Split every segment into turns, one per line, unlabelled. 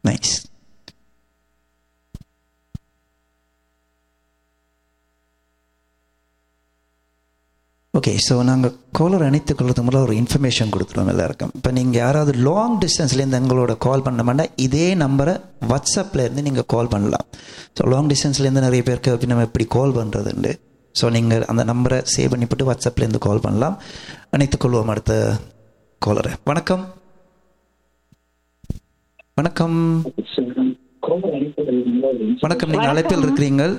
nice okay so நாங்கள் காலர் அணைத்துக் கொள்றதுக்கு முதல்ல ஒரு இன்ஃபர்மேஷன் கொடுத்துருவோம் எல்லாருக்கும் இப்போ நீங்கள் யாராவது லாங் டிஸ்டன்ஸ்லேருந்து எங்களோட கால் பண்ண இதே நம்பரை வாட்ஸ்அப்பில் இருந்து நீங்கள் கால் பண்ணலாம் ஸோ லாங் டிஸ்டன்ஸ்லேருந்து நிறைய பேருக்கு அப்படி நம்ம எப்படி கால் பண்ணுறதுண்டு ஸோ நீங்கள் அந்த நம்பரை சேவ் பண்ணி போட்டு வாட்ஸ்அப்லேருந்து கால் பண்ணலாம் அணைத்துக் கொள்வோம் அடுத்த காலரை வணக்கம் வணக்கம் வணக்கம் நீங்கள் அழைப்பில் இருக்கிறீங்கள்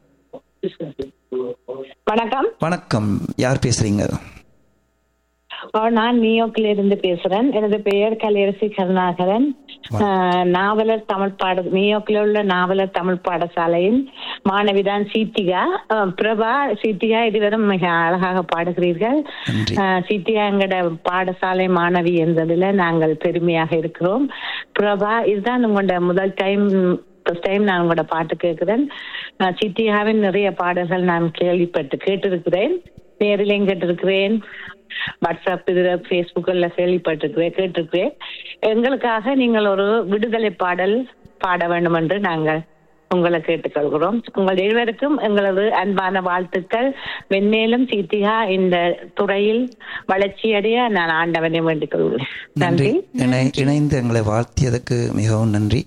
வணக்கம்
வணக்கம் யார் பேசுறீங்க
ஆ, நான் நியூயார்க்ல இருந்து பேசுறேன் எனது பெயர் கலையரசி கருணாகரன் ஆ, நாவலர் தமிழ் பாட நியூயார்க்ல உள்ள நாவலர் தமிழ் பாடசாலையின் மாணவிதான் சீத்திகா ஆ, பிரபா சீத்திகா இதுவரும் மிக அழகாக பாடுகிறீர்கள்
நன்றி
ஆ, சீத்திகா எங்கட பாடசாலை மாணவி என்பதில் நாங்கள் பெருமையாக இருக்கிறோம் பிரபா இதுதான் உங்களோட முதல் டைம் ஃபர்ஸ்ட் டைம் நான் உங்களோட பாட்டு கேட்கிறேன் ஆ, சித்தியாவின் நிறைய பாடல்கள் நான் கேள்விப்பட்டு கேட்டிருக்கிறேன் நேரிலையும் கேட்டிருக்கிறேன் வாட்ஸ்அப் இதுல ஃபேஸ்புக்கில் கேள்விப்பட்டிருக்கிறேன் கேட்டிருக்கிறேன் எங்களுக்காக நீங்கள் ஒரு விடுதலை பாடல் பாட வேண்டும் என்று நாங்கள் உங்களை கேட்டுக்கொள்கிறோம் உங்கள் இருவருக்கும் எங்களது அன்பான வாழ்த்துக்கள் மென்மேலும் சீத்திகா இந்த துறையில் வளர்ச்சியடைய நான் ஆண்டவனை வேண்டிக் கொள்கிறேன்
நன்றி
நன்றி
இணை இணைந்து எங்களை வாழ்த்தியதுக்கு மிகவும் நன்றி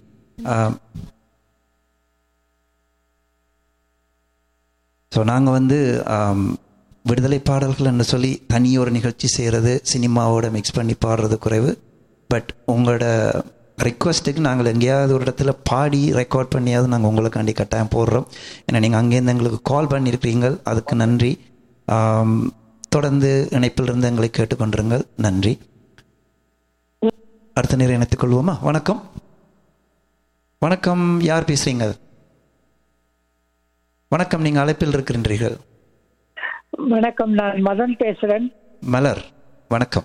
ஸோ நாங்கள் வந்து ஆம், விடுதலை பாடல்கள் என்று சொல்லி தனி ஒரு நிகழ்ச்சி செய்கிறது சினிமாவோட மிக்ஸ் பண்ணி பாடுறது குறைவு பட் உங்களோட ரெக்வஸ்ட்டுக்கு நாங்கள் எங்கேயாவது ஒரு இடத்துல பாடி ரெக்கார்ட் பண்ணியாவது நாங்கள் உங்களுக்காண்டி கட்டாயம் போடுறோம் ஏன்னா நீங்கள் அங்கேருந்து எங்களுக்கு கால் பண்ணியிருக்கிறீங்க அதுக்கு நன்றி ஆம், தொடர்ந்து இணைப்பில் இருந்து எங்களை கேட்டுக்கொண்டிருங்கள் நன்றி அடுத்த நேரம் இணைத்துக் கொள்வோமா வணக்கம் வணக்கம் யார் பேசுறீங்க வணக்கம் நீங்க அழைப்பில் இருக்கின்றீர்கள்
வணக்கம் நான் மதன் பேசுறேன்
மலர் வணக்கம்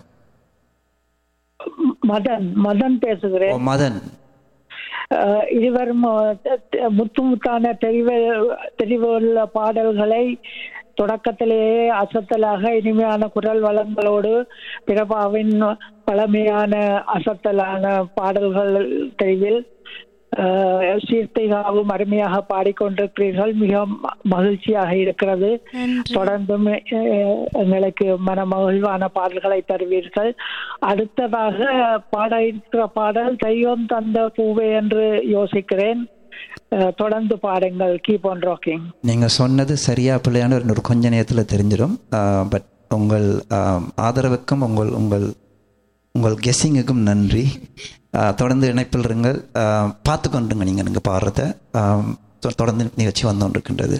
ம- மதன் மதன்
ஓ
பேசுகிறேன்
மதன்
அஹ், இருவரும் அஹ், த- த- முத்து முத்தான தெளிவு தெளிவுள்ள பாடல்களை தொடக்கத்திலேயே அசத்தலாக இனிமையான குரல் வளங்களோடு பிரபாவின் பழமையான அசத்தலான பாடல்கள் தெளிவில் அஹ், சீர்த்திகாவும் அருமையாக பாடிக்கொண்டிருக்கிறீர்கள் மிக ம- மகிழ்ச்சியாக இருக்கிறது தொடர்ந்தும் அஹ், எங்களுக்கு மன மகிழ்வான பாடல்களை தருவீர்கள் அடுத்ததாக பாட இருக்கிற பாடல் தெய்வம் தந்த பூவே என்று யோசிக்கிறேன் அஹ், தொடர்ந்து பாடுங்கள் கீப் ஆன் ராக்கிங்
நீங்க சொன்னது சரியா பிள்ளையான ஒரு கொஞ்ச நேரத்தில் தெரிஞ்சிடும் பட் உங்கள் ஆம், ஆதரவுக்கும் உங்கள் உங்கள் உங்கள் கெஸ்ஸிங்குக்கும் நன்றி ஆ, தொடர்ந்து இணைப்பில் இருங்கள் ஆ, பார்த்து கொண்டுங்க நீங்கள் நீங்கள் பாடுறத ஆம், தொ- தொடர்ந்து நிகழ்ச்சி வந்து கொண்டிருக்கின்றது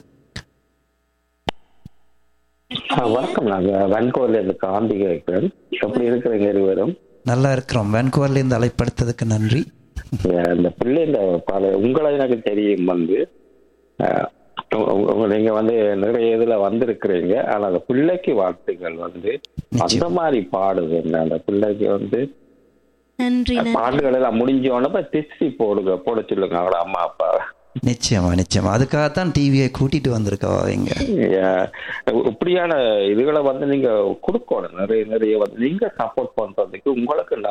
ஆ, வணக்கம் நாங்க வன்கோர்ல இருந்து காந்திகை இருக்கிறேன் எப்படி இருக்கிறீங்க இருவரும்
நல்லா இருக்கிறோம் வேன்கூவர்லேருந்து அழைப்படுத்ததுக்கு நன்றி
அஹ் இந்த பிள்ளை இந்த பல உங்களை எனக்கு தெரியும் வந்து அஹ், உங்க- உங்க- நீங்க வந்து நிறைய இதுல வந்திருக்கிறீங்க ஆனா அந்த பிள்ளைக்கு வாழ்த்துக்கள் வந்து அந்த மாதிரி பாடுதுங்க அந்த பிள்ளைக்கு வந்து
நன்றி நன்றி
பாட்டுகள் எல்லாம் முடிஞ்சோடனே திசி போடுங்க போட சொல்லுங்க அவங்களோட அம்மா அப்பா
நிச்சயமா நிச்சயமா அதுக்காகத்தான் டிவியை கூட்டிட்டு வந்திருக்கவா இங்க
அஹ், இப்படியான இதுகளை வந்து நீங்க கொடுக்கணும் நிறைய நிறைய வந்து நீங்க சப்போர்ட் பண்றதுக்கு உங்களுக்கு